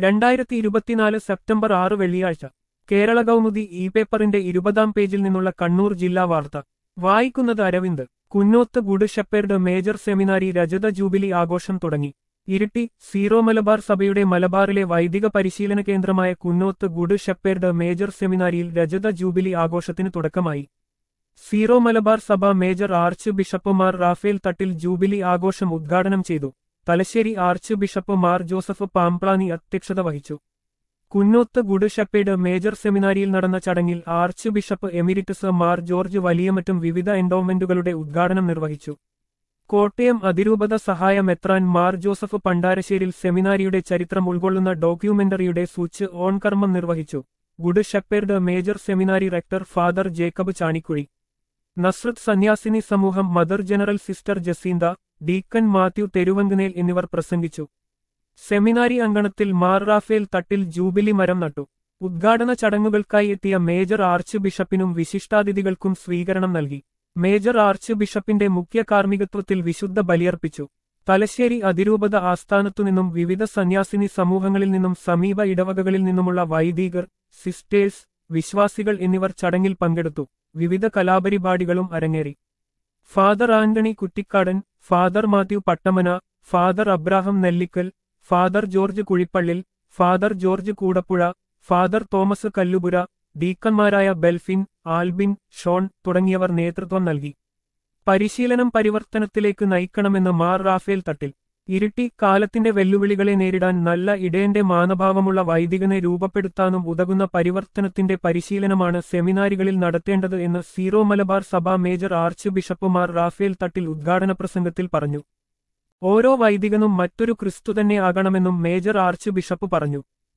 രണ്ടായിരത്തി ഇരുപത്തിനാല് സെപ്റ്റംബർ ആറ് വെള്ളിയാഴ്ച കേരള കൗമുദി ഇ പേപ്പറിന്റെ ഇരുപതാം പേജിൽ നിന്നുള്ള കണ്ണൂർ ജില്ലാ വാർത്ത വായിക്കുന്നത് Aravind Kunnoth good shepherd major seminary രജത ജൂബിലി ആഘോഷം തുടങ്ങി ഇരിട്ടി സീറോ മലബാർ സഭയുടെ മലബാറിലെ വൈദിക പരിശീലന കേന്ദ്രമായ കുന്നോത്ത് ഗുഡ് ഷെപ്പേർഡ് മേജർ സെമിനാരിയിൽ രജത ജൂബിലി ആഘോഷത്തിന് തുടക്കമായി സീറോ മലബാർ സഭ major archbishop Mar Raphael Thattil jubilee ആഘോഷം ഉദ്ഘാടനം ചെയ്തു Thalassery archbishop Mar Joseph Pamplany അധ്യക്ഷത വഹിച്ചു കുന്നോത്ത് ഗുഡ് ഷെപ്പേഡ് മേജർ സെമിനാരിയിൽ നടന്ന ചടങ്ങിൽ archbishop emeritus Mar George വലിയമറ്റും വിവിധ എൻഡോവ്മെന്റുകളുടെ ഉദ്ഘാടനം നിർവഹിച്ചു കോട്ടയം അതിരൂപത സഹായ മെത്രാൻ മാർ ജോസഫ് പണ്ടാരശ്ശേരിൽ സെമിനാരിയുടെ ചരിത്രം ഉൾക്കൊള്ളുന്ന ഡോക്യുമെന്ററിയുടെ സ്വിച്ച് ഓൺ കർമ്മം നിർവഹിച്ചു good shepherd major seminary rector father Jacob Chanikuzhy Nazareth സന്യാസിനി സമൂഹം mother general sister Jacintha deacon Mathew Theruvankanel എന്നിവർ പ്രസംഗിച്ചു സെമിനാരി അങ്കണത്തിൽ മാർ റാഫേൽ തട്ടിൽ ജൂബിലി മരം നട്ടു ഉദ്ഘാടന ചടങ്ങുകൾക്കായി എത്തിയ മേജർ ആർച്ച് ബിഷപ്പിനും വിശിഷ്ടാതിഥികൾക്കും സ്വീകരണം നൽകി മേജർ ആർച്ച് ബിഷപ്പിന്റെ മുഖ്യ കാർമ്മികത്വത്തിൽ വിശുദ്ധ ബലിയർപ്പിച്ചു തലശ്ശേരി അതിരൂപത ആസ്ഥാനത്തുനിന്നും വിവിധ സന്യാസിനി സമൂഹങ്ങളിൽ നിന്നും സമീപ ഇടവകകളിൽ നിന്നുമുള്ള വൈദികർ സിസ്റ്റേഴ്സ് വിശ്വാസികൾ എന്നിവർ ചടങ്ങിൽ പങ്കെടുത്തു വിവിധ കലാപരിപാടികളും അരങ്ങേറി father Antony Kuttikkadan father Mathew Pattamana father Abraham Nellikkal father George Kuzhippallil father George Koodappuzha father Thomas Kallupura ഡീക്കന്മാരായ ബെൽഫിൻ ആൽബിൻ ഷോൺ തുടങ്ങിയവർ നേതൃത്വം നൽകി പരിശീലനം പരിവർത്തനത്തിലേക്ക് നയിക്കണമെന്ന് മാർ റാഫേൽ തട്ടിൽ ഇരിട്ടി കാലത്തിന്റെ വെല്ലുവിളികളെ നേരിടാൻ നല്ല ഇടയന്റെ മാനഭാവമുള്ള വൈദികനെ രൂപപ്പെടുത്താനും ഉതകുന്ന പരിവർത്തനത്തിന്റെ പരിശീലനമാണ് സെമിനാരികളിൽ നടത്തേണ്ടത് എന്ന് സീറോ മലബാർ സഭ major archbishop Mar Raphael Thattil ഉദ്ഘാടന പ്രസംഗത്തിൽ പറഞ്ഞു ഓരോ വൈദികനും മറ്റൊരു ക്രിസ്തു തന്നെ ആകണമെന്നും മേജർ ആർച്ച് ബിഷപ്പ് പറഞ്ഞു